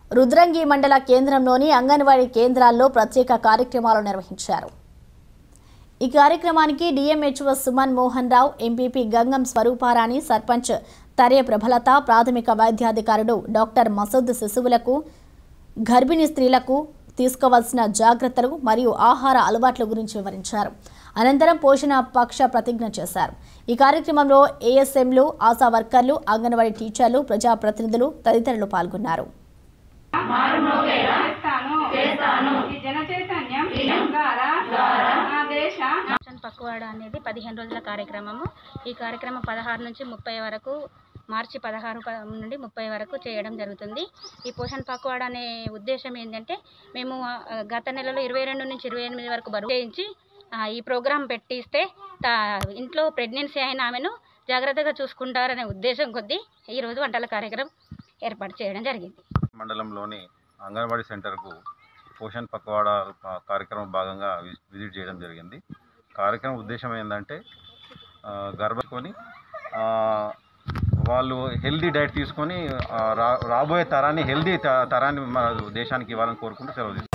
రుద్రంగి మండల కేంద్రంలోని అంగన్వాడీ కేంద్రాల్లో ప్రత్యేక కార్యక్రమాలు నిర్వహించారు ఈ కార్యక్రమానికి డిఎంహెచ్ఓ సుమన్ మోహన్ రావు ఎంపీపీ గంగం స్వరూపారాణి సర్పంచ్ తరే ప్రభలత ప్రాథమిక వైద్యాధికారుడు డాక్టర్ మసూద్ శిశువులకు గర్భిణీ స్త్రీలకు తీసుకోవాల్సిన జాగ్రత్తలు మరియు ఆహార అలవాట్ల గురించి వివరించారు అనంతరం పోషణ పక్ష ప్రతిజ్ఞ చేశారు ఈ కార్యక్రమంలో ఏఎస్ఎంలు ఆశా వర్కర్లు అంగన్వాడీ టీచర్లు ప్రజాప్రతినిధులు తదితరులు పాల్గొన్నారు చేస్తాను చేస్తాను ఈ జన చైతన్యం ద్వారా నా దేశ పోషణ్ పక్వాడ అనేది పదిహేను రోజుల కార్యక్రమము ఈ కార్యక్రమం పదహారు నుంచి ముప్పై వరకు మార్చి పదహారు ప- నుండి ముప్పై వరకు చేయడం జరుగుతుంది ఈ పోషణ్ పక్వాడ అనే ఉద్దేశం ఏంటంటే మేము ఆ, గత నెలలో ఇరవై రెండు నుంచి ఇరవై ఎనిమిది వరకు బరువు చేయించి ఆ, ఈ ప్రోగ్రాం పెట్టిస్తే తా- ఇంట్లో ప్రెగ్నెన్సీ అయిన ఆమెను జాగ్రత్తగా చూసుకుంటారనే ఉద్దేశం కొద్దీ ఈరోజు వంటల కార్యక్రమం ఏర్పాటు చేయడం జరిగింది మండలంలోని అంగన్వాడీ సెంటర్కు పోషణ్ పక్వాడా ఆ, కార్యక్రమం భాగంగా వి- విజిట్ చేయడం జరిగింది కార్యక్రమం ఉద్దేశం ఏంటంటే ఆ, గర్భకొని ఆ, వాళ్ళు హెల్దీ డైట్ తీసుకొని ఆ, రా రాబోయే తరాన్ని హెల్దీ తరాన్ని మన దేశానికి ఇవ్వాలని కోరుకుంటూ సెలవు తీసుకుంటాం